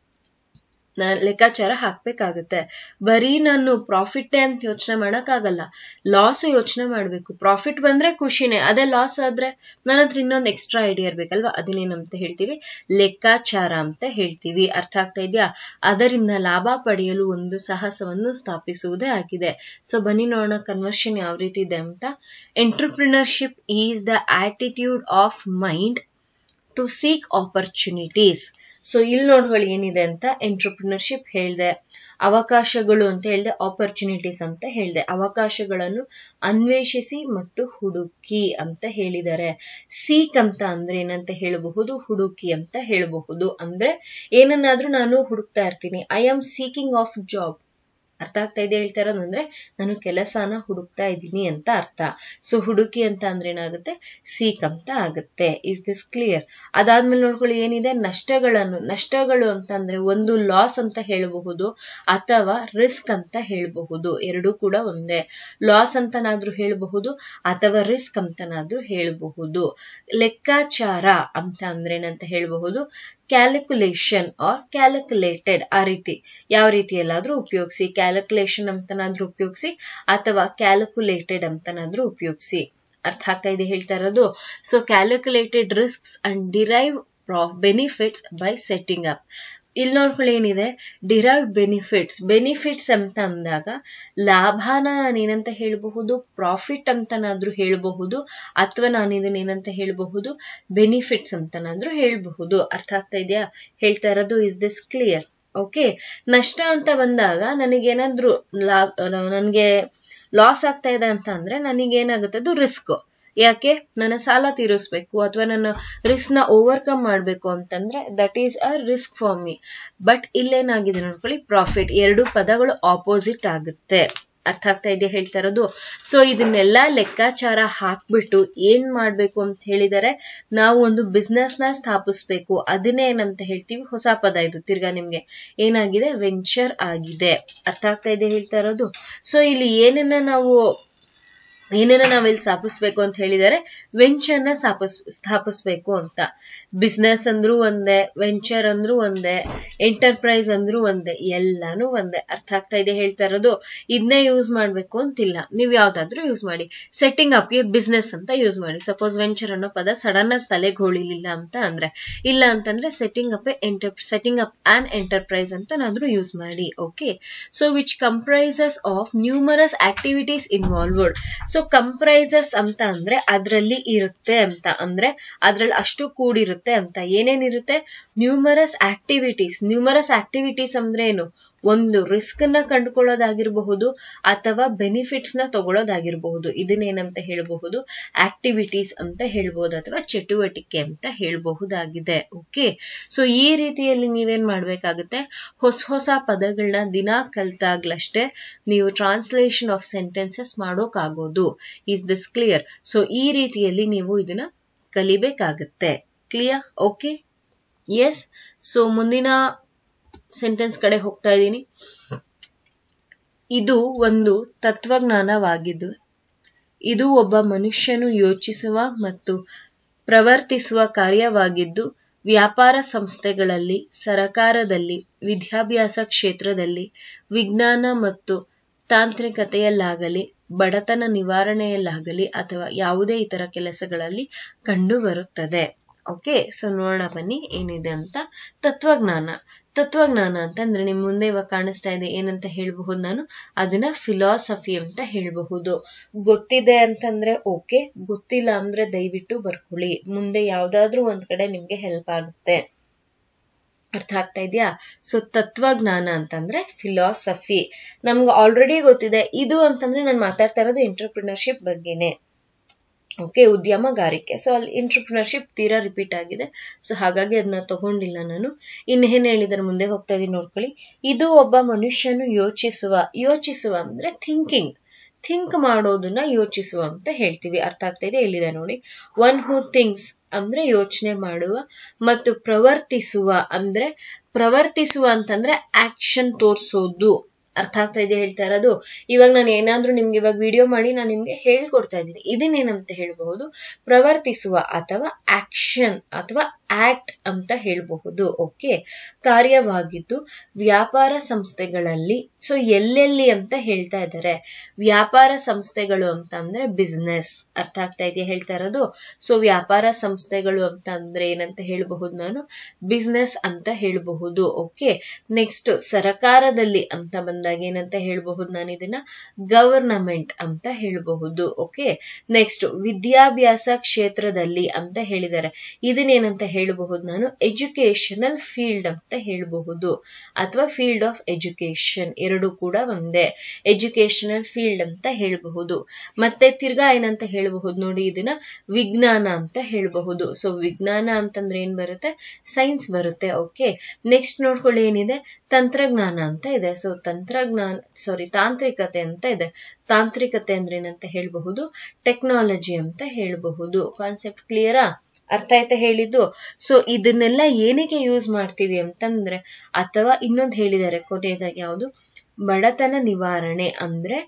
Speaker 1: ಲೆಕ್ಕಾಚಾರ ಹಾಕ್ಬೇಕಾಗತ್ತೆ ಬರೀ ನಾನು ಪ್ರಾಫಿಟ್ ಅಂತ ಯೋಚನೆ ಮಾಡಕ್ಕಾಗಲ್ಲ ಲಾಸ್ ಯೋಚನೆ ಮಾಡ್ಬೇಕು ಪ್ರಾಫಿಟ್ ಬಂದ್ರೆ ಖುಷಿನೇ ಅದೇ ಲಾಸ್ ಆದ್ರೆ ನನ್ನ ಹತ್ರ ಇನ್ನೊಂದು ಎಕ್ಸ್ಟ್ರಾ ಐಡಿಯಾ ಇರ್ಬೇಕಲ್ವಾ ಅದನ್ನೇನಂತ ಹೇಳ್ತೀವಿ ಲೆಕ್ಕಾಚಾರ ಅಂತ ಹೇಳ್ತೀವಿ ಅರ್ಥ ಆಗ್ತಾ ಇದೆಯಾ ಅದರಿಂದ ಲಾಭ ಪಡೆಯಲು ಒಂದು ಸಾಹಸವನ್ನು ಸ್ಥಾಪಿಸುವುದೇ ಆಗಿದೆ ಸೊ ಬನ್ನಿ ನೋಡೋಣ ಕನ್ವರ್ಷನ್ ಯಾವ ರೀತಿ ಇದೆ ಅಂತ entrepreneurship is the attitude of mind to seek opportunities so ಇಲ್ಲಿ ನೋಡ್ಕೊಳ್ಳಿ ಏನಿದೆ ಅಂತ ಎಂಟ್ರಪ್ರಿನರ್ಶಿಪ್ ಹೇಳ್ದೆ ಅವಕಾಶಗಳು ಅಂತ ಹೇಳ್ದೆ ಆಪರ್ಚುನಿಟೀಸ್ ಅಂತ ಹೇಳ್ದೆ ಅವಕಾಶಗಳನ್ನು ಅನ್ವೇಷಿಸಿ ಮತ್ತು ಹುಡುಕಿ ಅಂತ ಹೇಳಿದ್ದಾರೆ ಸೀಕ್ ಅಂತ ಅಂದ್ರೆ ಏನಂತ ಹೇಳಬಹುದು ಹುಡುಕಿ ಅಂತ ಹೇಳಬಹುದು ಅಂದ್ರೆ ಏನನ್ನಾದ್ರೂ ನಾನು ಹುಡುಕ್ತಾ ಇರ್ತೀನಿ I am seeking of job ಅರ್ಥ ಆಗ್ತಾ ಇದೆ ಹೇಳ್ತಾ ಇರೋದಂದ್ರೆ ನಾನು ಕೆಲಸನ ಹುಡುಕ್ತಾ ಇದ್ದೀನಿ ಅಂತ ಅರ್ಥ ಸೊ ಹುಡುಕಿ ಅಂತ ಅಂದ್ರೆ ಏನಾಗುತ್ತೆ ಸೀಕ್ ಅಂತ ಆಗುತ್ತೆ ಇಸ್ ದಿಸ್ ಕ್ಲಿಯರ್ ಅದಾದ್ಮೇಲೆ ನೋಡ್ಕೊಳ್ಳಿ ಏನಿದೆ ನಷ್ಟಗಳನ್ನು ನಷ್ಟಗಳು ಅಂತ ಅಂದ್ರೆ ಒಂದು ಲಾಸ್ ಅಂತ ಹೇಳಬಹುದು ಅಥವಾ ರಿಸ್ಕ್ ಅಂತ ಹೇಳಬಹುದು ಎರಡೂ ಕೂಡ ಒಂದೇ ಲಾಸ್ ಅಂತನಾದ್ರೂ ಹೇಳಬಹುದು ಅಥವಾ ರಿಸ್ಕ್ ಅಂತನಾದ್ರೂ ಹೇಳಬಹುದು ಲೆಕ್ಕಾಚಾರ ಅಂತ ಅಂದ್ರೆ ಏನಂತ ಹೇಳಬಹುದು ಕ್ಯಾಲ್ಕುಲೇಷನ್ ಆರ್ ಕ್ಯಾಲ್ಕುಲೇಟೆಡ್ ಆ ರೀತಿ ಯಾವ ರೀತಿಯಲ್ಲಾದ್ರೂ ಉಪಯೋಗಿಸಿ ಕ್ಯಾಲ್ಕುಲೇಷನ್ ಅಂತನಾದ್ರೂ ಉಪಯೋಗಿಸಿ ಅಥವಾ ಕ್ಯಾಲ್ಕುಲೇಟೆಡ್ ಅಂತನಾದ್ರೂ ಉಪಯೋಗಿಸಿ ಅರ್ಥ ಆಗ್ತಾ ಇದೆ ಹೇಳ್ತಾ ಇರೋದು so calculated risks and derive benefits by setting up ಇಲ್ಲಿ ನೋಡ್ಕೊಳ್ಳಿ ಏನಿದೆ ಡಿರೈವ್ ಬೆನಿಫಿಟ್ಸ್ ಬೆನಿಫಿಟ್ಸ್ ಅಂತ ಅಂದಾಗ ಲಾಭನ ನಾನೇನಂತ ಹೇಳಬಹುದು ಪ್ರಾಫಿಟ್ ಅಂತನಾದ್ರೂ ಹೇಳಬಹುದು ಅಥವಾ ನಾನು ಇದನ್ನ ಏನಂತ ಹೇಳಬಹುದು ಬೆನಿಫಿಟ್ಸ್ ಅಂತನಾದ್ರೂ ಹೇಳಬಹುದು ಅರ್ಥ ಆಗ್ತಾ ಇದೆಯಾ ಹೇಳ್ತಾ ಇರೋದು ಇಸ್ ದಿಸ್ ಕ್ಲಿಯರ್ ಓಕೆ ನಷ್ಟ ಅಂತ ಬಂದಾಗ ನನಗೇನಾದ್ರೂ ಲಾಭ ನನಗೆ ಲಾಸ್ ಆಗ್ತಾ ಇದೆ ಅಂತ ಅಂದ್ರೆ ನನಗೇನಾಗುತ್ತೆ ಅದು ರಿಸ್ಕ್ ಯಾಕೆ ನನ್ನ ಸಾಲ ತೀರಿಸ್ಬೇಕು ಅಥವಾ ನನ್ನ ರಿಸ್ಕ್ ನ ಓವರ್ಕಮ್ ಮಾಡಬೇಕು ಅಂತಂದ್ರೆ that is a risk for me but ಇಲ್ಲೇನಾಗಿದೆ ನೋಡ್ಕೊಳ್ಳಿ ಪ್ರಾಫಿಟ್ ಎರಡು ಪದಗಳು ಆಪೋಸಿಟ್ ಆಗುತ್ತೆ ಅರ್ಥ ಆಗ್ತಾ ಇದೆ ಹೇಳ್ತಾ ಇರೋದು ಸೊ ಇದನ್ನೆಲ್ಲ ಲೆಕ್ಕಾಚಾರ ಹಾಕ್ಬಿಟ್ಟು ಏನ್ ಮಾಡ್ಬೇಕು ಅಂತ ಹೇಳಿದರೆ ನಾವು ಒಂದು ಬಿಸ್ನೆಸ್ ನ ಸ್ಥಾಪಿಸ್ಬೇಕು ಅದನ್ನೇ ಏನಂತ ಹೇಳ್ತೀವಿ ಹೊಸ ಪದ ಇದು ತಿರ್ಗಾ ನಿಮ್ಗೆ ಏನಾಗಿದೆ ವೆಂಚರ್ ಆಗಿದೆ ಅರ್ಥ ಆಗ್ತಾ ಇದೆ ಹೇಳ್ತಾ ಇರೋದು ಸೊ ಇಲ್ಲಿ ಏನನ್ನ ನಾವು ಏನನ್ನ ನಾವಿಲ್ಲಿ ಸ್ಥಾಪಿಸ್ಬೇಕು ಅಂತ ಹೇಳಿದರೆ ವೆಂಚರ್ನ ಸ್ಥಾಪಿಸ್ ಸ್ಥಾಪಿಸ್ಬೇಕು ಅಂತ ಬಿಸ್ನೆಸ್ ಅಂದ್ರೂ ಒಂದೇ ವೆಂಚರ್ ಅಂದ್ರೂ ಒಂದೇ ಎಂಟರ್ಪ್ರೈಸ್ ಅಂದ್ರೂ ಒಂದೇ ಎಲ್ಲಾನು ಒಂದೇ ಅರ್ಥ ಆಗ್ತಾ ಇದೆ ಹೇಳ್ತಾ ಇರೋದು ಇದನ್ನೇ ಯೂಸ್ ಮಾಡ್ಬೇಕು ಅಂತಿಲ್ಲ ನೀವು ಯಾವ್ದಾದ್ರೂ ಯೂಸ್ ಮಾಡಿ ಸೆಟ್ಟಿಂಗ್ ಅಪ್ಗೆ ಬಿಸ್ನೆಸ್ ಅಂತ ಯೂಸ್ ಮಾಡಿ ಸಪೋಸ್ ವೆಂಚರ್ ಅನ್ನೋ ಪದ ಸಡನ್ ಆಗಿ ತಲೆಗೆ ಹೊಳಿಲಿಲ್ಲ ಅಂತ ಅಂದ್ರೆ ಇಲ್ಲ ಅಂತಂದ್ರೆ setting up enter setting up on enterprise ಅಂತ ನಾದ್ರೂ ಯೂಸ್ ಮಾಡಿ okay so which comprises of numerous activities involved so comprises ಅಂತ ಅಂದ್ರೆ ಅದ್ರಲ್ಲಿ ಇರುತ್ತೆ ಅಂತ ಅಂದ್ರೆ ಅದ್ರಲ್ಲಿ ಅಷ್ಟು ಕೂಡಿರುತ್ತೆ ಅಂತ ಏನೇನಿರುತ್ತೆ ನ್ಯೂಮರಸ್ ಆಕ್ಟಿವಿಟೀಸ್ ನ್ಯೂಮರಸ್ ಆಕ್ಟಿವಿಟೀಸ್ ಅಂದ್ರೆ ಏನು ಒಂದು ರಿಸ್ಕ್ ನ ಕಂಡುಕೊಳ್ಳೋದಾಗಿರಬಹುದು ಅಥವಾ ಬೆನಿಫಿಟ್ಸ್ ನ ತಗೊಳ್ಳೋದಾಗಿರಬಹುದು ಇದನ್ನೇನಂತ ಹೇಳಬಹುದು ಆಕ್ಟಿವಿಟೀಸ್ ಅಂತ ಹೇಳ್ಬಹುದು ಅಥವಾ ಚಟುವಟಿಕೆ ಅಂತ ಹೇಳಬಹುದಾಗಿದೆ ಓಕೆ ಸೊ ಈ ರೀತಿಯಲ್ಲಿ ನೀವೇನ್ ಮಾಡ್ಬೇಕಾಗುತ್ತೆ ಹೊಸ ಹೊಸ ಪದಗಳನ್ನ ದಿನ ಕಲ್ತಾಗ್ಲಷ್ಟೇ ನೀವು ಟ್ರಾನ್ಸ್ಲೇಷನ್ ಆಫ್ ಸೆಂಟೆನ್ಸಸ್ ಮಾಡೋಕ್ಕಾಗೋದು ಈಸ್ ದಿಸ್ ಕ್ಲಿಯರ್ ಸೊ ಈ ರೀತಿಯಲ್ಲಿ ನೀವು ಇದನ್ನ ಕಲಿಬೇಕಾಗತ್ತೆ ಕ್ಲಿಯರ್ ಓಕೆ ಎಸ್ ಸೊ ಮುಂದಿನ ಸೆಂಟೆನ್ಸ್ ಕಡೆ ಹೋಗ್ತಾ ಇದ್ದೀನಿ ಇದು ಒಂದು ತತ್ವಜ್ಞಾನವಾಗಿದ್ದು ಇದು ಒಬ್ಬ ಮನುಷ್ಯನು ಯೋಚಿಸುವ ಮತ್ತು ಪ್ರವರ್ತಿಸುವ ಕಾರ್ಯವಾಗಿದ್ದು ವ್ಯಾಪಾರ ಸಂಸ್ಥೆಗಳಲ್ಲಿ ಸರಕಾರದಲ್ಲಿ ವಿದ್ಯಾಭ್ಯಾಸ ಕ್ಷೇತ್ರದಲ್ಲಿ ವಿಜ್ಞಾನ ಮತ್ತು ತಾಂತ್ರಿಕತೆಯಲ್ಲಾಗಲಿ ಬಡತನ ನಿವಾರಣೆಯಲ್ಲಾಗಲಿ ಅಥವಾ ಯಾವುದೇ ಇತರ ಕೆಲಸಗಳಲ್ಲಿ ಕಂಡುಬರುತ್ತದೆ ಓಕೆ ಸೊ ನೋಡೋಣ ಬನ್ನಿ ಏನಿದೆ ಅಂತ ತತ್ವಜ್ಞಾನ ತತ್ವಜ್ಞಾನ ಅಂತಂದ್ರೆ ನಿಮ್ ಮುಂದೆ ಇವಾಗ ಕಾಣಿಸ್ತಾ ಇದೆ ಏನಂತ ಹೇಳಬಹುದು ನಾನು ಅದನ್ನ ಫಿಲಾಸಫಿ ಅಂತ ಹೇಳಬಹುದು ಗೊತ್ತಿದೆ ಅಂತಂದ್ರೆ ಓಕೆ ಗೊತ್ತಿಲ್ಲ ಅಂದ್ರೆ ದಯವಿಟ್ಟು ಬರ್ಕೊಳ್ಳಿ ಮುಂದೆ ಯಾವ್ದಾದ್ರೂ ಒಂದ್ ಕಡೆ ನಿಮ್ಗೆ ಹೆಲ್ಪ್ ಆಗುತ್ತೆ ಅರ್ಥ ಆಗ್ತಾ ಇದೆಯಾ ಸೊ ತತ್ವಜ್ಞಾನ ಅಂತಂದ್ರೆ ಫಿಲಾಸಫಿ ನಮ್ಗೆ ಆಲ್ರೆಡಿ ಗೊತ್ತಿದೆ ಇದು ಅಂತಂದ್ರೆ ನಾನು ಮಾತಾಡ್ತಾ ಇರೋದು ಎಂಟರ್ಪ್ರಿನರ್ಶಿಪ್ ಬಗ್ಗೆನೆ ಓಕೆ ಉದ್ಯಮಗಾರಿಕೆ ಸೊ ಅಲ್ಲಿ ಎಂಟರ್ಪ್ರಿನರ್ಶಿಪ್ ತೀರಾ ರಿಪೀಟ್ ಆಗಿದೆ ಸೊ ಹಾಗಾಗಿ ಅದನ್ನ ತಗೊಂಡಿಲ್ಲ ನಾನು ಇನ್ನೇನ್ ಹೇಳಿದಾರೆ ಮುಂದೆ ಹೋಗ್ತಾ ಇದೀನಿ ನೋಡ್ಕೊಳ್ಳಿ ಇದು ಒಬ್ಬ ಮನುಷ್ಯನು ಯೋಚಿಸುವ ಯೋಚಿಸುವ ಅಂದ್ರೆ ಥಿಂಕಿಂಗ್ ಥಿಂಕ್ ಮಾಡೋದನ್ನ ಯೋಚಿಸುವ ಅಂತ ಹೇಳ್ತೀವಿ ಅರ್ಥ ಆಗ್ತಾ ಇದೆ ಎಲ್ಲಿದೆ ನೋಡಿ ಒನ್ ಹೂ ಥಿಂಗ್ಸ್ ಅಂದ್ರೆ ಯೋಚನೆ ಮಾಡುವ ಮತ್ತು ಪ್ರವರ್ತಿಸುವ ಅಂದ್ರೆ ಪ್ರವರ್ತಿಸುವ ಅಂತಂದ್ರೆ ಆಕ್ಷನ್ ತೋರ್ಸೋದು ಅರ್ಥ ಆಗ್ತಾ ಇದೆ ಹೇಳ್ತಾ ಇರೋದು ಇವಾಗ ನಾನು ಏನಾದ್ರೂ ನಿಮ್ಗೆ ಇವಾಗ ವಿಡಿಯೋ ಮಾಡಿ ನಾನು ನಿಮ್ಗೆ ಹೇಳ್ಕೊಡ್ತಾ ಇದ್ದೀನಿ ಇದನ್ನೇನಂತ ಹೇಳ್ಬಹುದು ಪ್ರವರ್ತಿಸುವ ಅಥವಾ ಆಕ್ಷನ್ ಅಥವಾ ಆಕ್ಟ್ ಅಂತ ಹೇಳಬಹುದು ಓಕೆ ಕಾರ್ಯವಾಗಿದ್ದು ವ್ಯಾಪಾರ ಸಂಸ್ಥೆಗಳಲ್ಲಿ ಸೊ ಎಲ್ಲೆಲ್ಲಿ ಅಂತ ಹೇಳ್ತಾ ಇದ್ದಾರೆ ವ್ಯಾಪಾರ ಸಂಸ್ಥೆಗಳು ಅಂತ ಅಂದ್ರೆ ಬಿಸ್ನೆಸ್ ಅರ್ಥ ಆಗ್ತಾ ಇದೆಯಾ ಹೇಳ್ತಾ ಇರೋದು ಸೊ ವ್ಯಾಪಾರ ಸಂಸ್ಥೆಗಳು ಅಂತ ಅಂದ್ರೆ ಏನಂತ ಹೇಳಬಹುದು ನಾನು ಬಿಸ್ನೆಸ್ ಅಂತ ಹೇಳಬಹುದು ಓಕೆ ನೆಕ್ಸ್ಟ್ ಸರಕಾರದಲ್ಲಿ ಅಂತ ಬಂದಾಗ ಏನಂತ ಹೇಳಬಹುದು ನಾನು ಇದನ್ನ ಗವರ್ನಮೆಂಟ್ ಅಂತ ಹೇಳಬಹುದು ಓಕೆ ನೆಕ್ಸ್ಟ್ ವಿದ್ಯಾಭ್ಯಾಸ ಕ್ಷೇತ್ರದಲ್ಲಿ ಅಂತ ಹೇಳಿದ್ದಾರೆ ಇದನ್ನೇನಂತ ಹೇಳಬಹುದು ನಾನು ಎಜುಕೇಶನಲ್ ಫೀಲ್ಡ್ ಅಂತ ಹೇಳಬಹುದು ಅಥವಾ ಫೀಲ್ಡ್ ಆಫ್ ಎಜುಕೇಶನ್ ಎರಡು ಕೂಡ ಒಂದೇ ಎಜುಕೇಶನಲ್ ಫೀಲ್ಡ್ ಅಂತ ಹೇಳಬಹುದು ಮತ್ತೆ ತಿರ್ಗಾ ಏನಂತ ಹೇಳಬಹುದು ನೋಡಿ ಇದನ್ನ ವಿಜ್ಞಾನ ಅಂತ ಹೇಳಬಹುದು ಸೊ ವಿಜ್ಞಾನ ಅಂತಂದ್ರೆ ಏನ್ ಬರುತ್ತೆ ಸೈನ್ಸ್ ಬರುತ್ತೆ ಓಕೆ ನೆಕ್ಸ್ಟ್ ನೋಡ್ಕೊಳ್ಳಿ ಏನಿದೆ ತಂತ್ರಜ್ಞಾನ ಅಂತ ಇದೆ ಸೊ ತಂತ್ರಜ್ಞಾನ ಸಾರಿ ತಾಂತ್ರಿಕತೆ ಅಂತ ಇದೆ ತಾಂತ್ರಿಕತೆ ಅಂದ್ರೆ ಏನಂತ ಹೇಳಬಹುದು ಟೆಕ್ನಾಲಜಿ ಅಂತ ಹೇಳಬಹುದು ಕಾನ್ಸೆಪ್ಟ್ ಕ್ಲಿಯರಾ ಅರ್ಥ ಆಯ್ತಾ ಹೇಳಿದ್ದು ಸೊ ಇದನ್ನೆಲ್ಲ ಏನಕ್ಕೆ ಯೂಸ್ ಮಾಡ್ತೀವಿ ಅಂತಂದ್ರೆ ಅಥವಾ ಇನ್ನೊಂದು ಹೇಳಿದ್ದಾರೆ ಕೊನೆಯದಾಗಿ ಯಾವುದು ಬಡತನ ನಿವಾರಣೆ ಅಂದ್ರೆ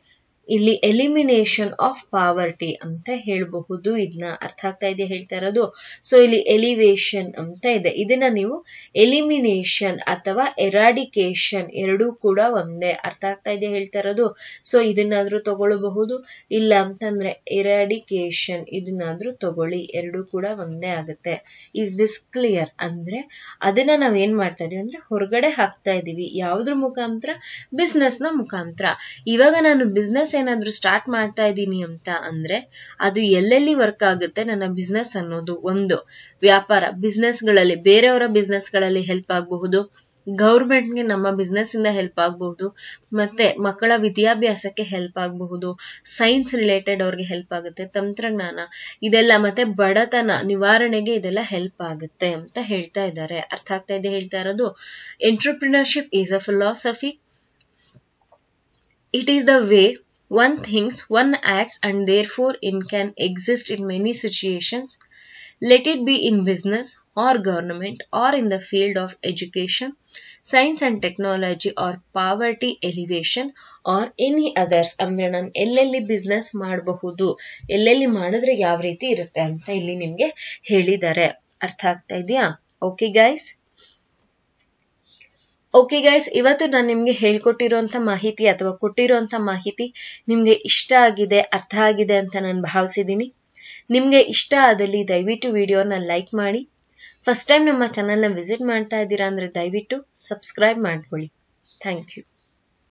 Speaker 1: ಇಲ್ಲಿ ಎಲಿಮಿನೇಷನ್ ಆಫ್ ಪಾವರ್ಟಿ ಅಂತ ಹೇಳಬಹುದು ಇದನ್ನ ಅರ್ಥ ಆಗ್ತಾ ಇದೆ ಹೇಳ್ತಾ ಇರೋದು ಸೊ ಇಲ್ಲಿ ಎಲಿವೇಶನ್ ಅಂತ ಇದೆ ಇದನ್ನ ನೀವು ಎಲಿಮಿನೇಷನ್ ಅಥವಾ ಎರಾಡಿಕೇಶನ್ ಎರಡೂ ಕೂಡ ಒಂದೇ ಅರ್ಥ ಆಗ್ತಾ ಇದೆ ಹೇಳ್ತಾ ಇರೋದು ಸೊ ಇದನ್ನಾದ್ರೂ ತಗೊಳ್ಬಹುದು ಇಲ್ಲ ಅಂತಂದ್ರೆ ಎರಾಡಿಕೇಶನ್ ಇದನ್ನಾದ್ರೂ ತಗೊಳ್ಳಿ ಎರಡೂ ಕೂಡ ಒಂದೇ ಆಗುತ್ತೆ ಇಸ್ ದಿಸ್ ಕ್ಲಿಯರ್ ಅಂದ್ರೆ ಅದನ್ನ ನಾವ್ ಏನ್ ಮಾಡ್ತಾ ಇದೀವಿ ಅಂದ್ರೆ ಹೊರಗಡೆ ಹಾಕ್ತಾ ಇದೀವಿ ಯಾವ್ದ್ರ ಮುಖಾಂತರ ಬಿಸ್ನೆಸ್ ನ ಮುಖಾಂತರ ಇವಾಗ ನಾನು ಬಿಸ್ನೆಸ್ ಏನಾದ್ರೂ ಸ್ಟಾರ್ಟ್ ಮಾಡ್ತಾ ಇದ್ದೀನಿ ಅಂತ ಅಂದ್ರೆ ಅದು ಎಲ್ಲೆಲ್ಲಿ ವರ್ಕ್ ಆಗುತ್ತೆ ನನ್ನ ಬಿಸ್ನೆಸ್ ಅನ್ನೋದು ಒಂದು ವ್ಯಾಪಾರ ಬಿಸ್ನೆಸ್ ಗಳಲ್ಲಿ ಬೇರೆಯವರ ಬಿಸ್ನೆಸ್ ಗಳಲ್ಲಿ ಹೆಲ್ಪ್ ಆಗಬಹುದು ಗೌರ್ಮೆಂಟ್ಗೆ ನಮ್ಮ ಬಿಸ್ನೆಸ್ ಇಂದ ಹೆಲ್ಪ್ ಆಗಬಹುದು ಮತ್ತೆ ಮಕ್ಕಳ ವಿದ್ಯಾಭ್ಯಾಸಕ್ಕೆ ಹೆಲ್ಪ್ ಆಗಬಹುದು ಸೈನ್ಸ್ ರಿಲೇಟೆಡ್ ಅವ್ರಿಗೆ ಹೆಲ್ಪ್ ಆಗುತ್ತೆ ತಂತ್ರಜ್ಞಾನ ಇದೆಲ್ಲ ಮತ್ತೆ ಬಡತನ ನಿವಾರಣೆಗೆ ಇದೆಲ್ಲ ಹೆಲ್ಪ್ ಆಗುತ್ತೆ ಅಂತ ಹೇಳ್ತಾ ಇದ್ದಾರೆ ಅರ್ಥ ಆಗ್ತಾ ಇದೆ ಹೇಳ್ತಾ ಇರೋದು entrepreneurship is a philosophy it is the way one thinks one acts and therefore it can exist in many situations let it be in business or government or in the field of education science and technology or poverty elevation or any others ಅಂದ್ರೆ ನಾನು ಎಲ್ಲೆಲ್ಲಿ business ಮಾಡಬಹುದು ಎಲ್ಲೆಲ್ಲಿ ಮಾಡಿದ್ರೆ ಯಾವ ರೀತಿ ಇರುತ್ತೆ ಅಂತ ಇಲ್ಲಿ ನಿಮ್ಗೆ ಹೇಳಿದ್ದಾರೆ ಅರ್ಥ ಆಗ್ತಾ ಇದೆಯಾ ಓಕೆ ಗೈಸ್ ಓಕೆ ಗೈಸ್ ಇವತ್ತು ನಾನು ನಿಮ್ಗೆ ಹೇಳ್ಕೊಟ್ಟಿರೋಂಥ ಮಾಹಿತಿ ಅಥವಾ ಕೊಟ್ಟಿರೋಂಥ ಮಾಹಿತಿ ನಿಮ್ಗೆ ಇಷ್ಟ ಆಗಿದೆ ಅರ್ಥ ಆಗಿದೆ ಅಂತ ನಾನು ಭಾವಿಸಿದ್ದೀನಿ ನಿಮ್ಗೆ ಇಷ್ಟ ಆದಲ್ಲಿ ದಯವಿಟ್ಟು ವಿಡಿಯೋನ ಲೈಕ್ ಮಾಡಿ ಫಸ್ಟ್ ಟೈಮ್ ನಮ್ಮ ಚಾನಲ್ನ ವಿಸಿಟ್ ಮಾಡ್ತಾ ಇದ್ದೀರಾ ಅಂದ್ರೆ ದಯವಿಟ್ಟು ಸಬ್ಸ್ಕ್ರೈಬ್ ಮಾಡ್ಕೊಳ್ಳಿ ಥ್ಯಾಂಕ್ ಯು